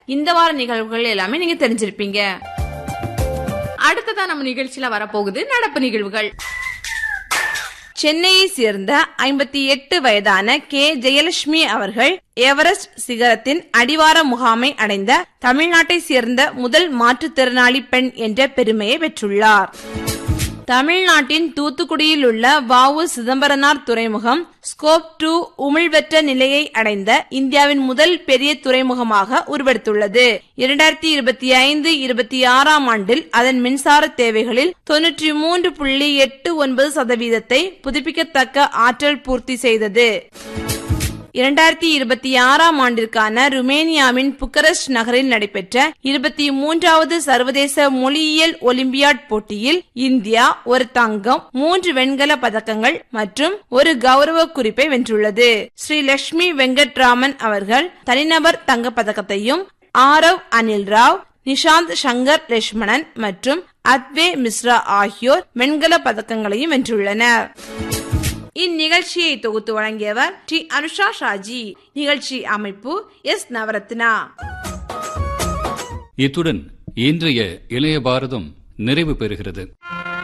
இந்த வார நிகழ்வுகள் எல்லாமே நீங்க தெரிஞ்சிருப்பீங்க அடுத்ததா நம்ம நிகழ்ச்சியில வரப்போகுது நடப்பு நிகழ்வுகள் சென்னையை சேர்ந்த ஐம்பத்தி எட்டு வயதான கே ஜெயலட்சுமி அவர்கள் எவரெஸ்ட் சிகரத்தின் அடிவார முகாமை அடைந்த தமிழ்நாட்டை சேர்ந்த முதல் மாற்றுத்திறனாளி பெண் என்ற பெருமையை பெற்றுள்ளார் தமிழ்நாட்டின் தூத்துக்குடியில் உள்ள வாவு சிதம்பரனார் துறைமுகம் ஸ்கோப் டூ உமிழ்வற்ற நிலையை அடைந்த இந்தியாவின் முதல் பெரிய துறைமுகமாக உருவெடுத்துள்ளது இரண்டாயிரத்தி இருபத்தி ஐந்து இருபத்தி ஆறாம் ஆண்டில் அதன் மின்சார தேவைகளில் தொன்னூற்றி மூன்று புள்ளி எட்டு ஒன்பது சதவீதத்தை புதுப்பிக்கத்தக்க ஆற்றல் பூர்த்தி செய்தது இரண்டாயிரத்தி இருபத்தி ஆறாம் ஆண்டிற்கான ருமேனியாவின் புக்கரஸ்ட் நகரில் நடைபெற்ற இருபத்தி மூன்றாவது சர்வதேச மொழியியல் ஒலிம்பியாட் போட்டியில் இந்தியா ஒரு தங்கம் மூன்று வெண்கல பதக்கங்கள் மற்றும் ஒரு கௌரவ குறிப்பை வென்றுள்ளது ஸ்ரீ லட்சுமி வெங்கட்ராமன் அவர்கள் தனிநபர் தங்கப் பதக்கத்தையும் ஆரவ் அனில் ராவ் நிஷாந்த் சங்கர் லட்சுமணன் மற்றும் அத்வே மிஸ்ரா ஆகியோர் வெண்கல பதக்கங்களையும் வென்றுள்ளனர் இந்நிகழ்ச்சியை தொகுத்து வழங்கியவர் டி அனுஷா ஷாஜி நிகழ்ச்சி அமைப்பு எஸ் நவரத்னா இத்துடன் இன்றைய இளைய பாரதம் நிறைவு பெறுகிறது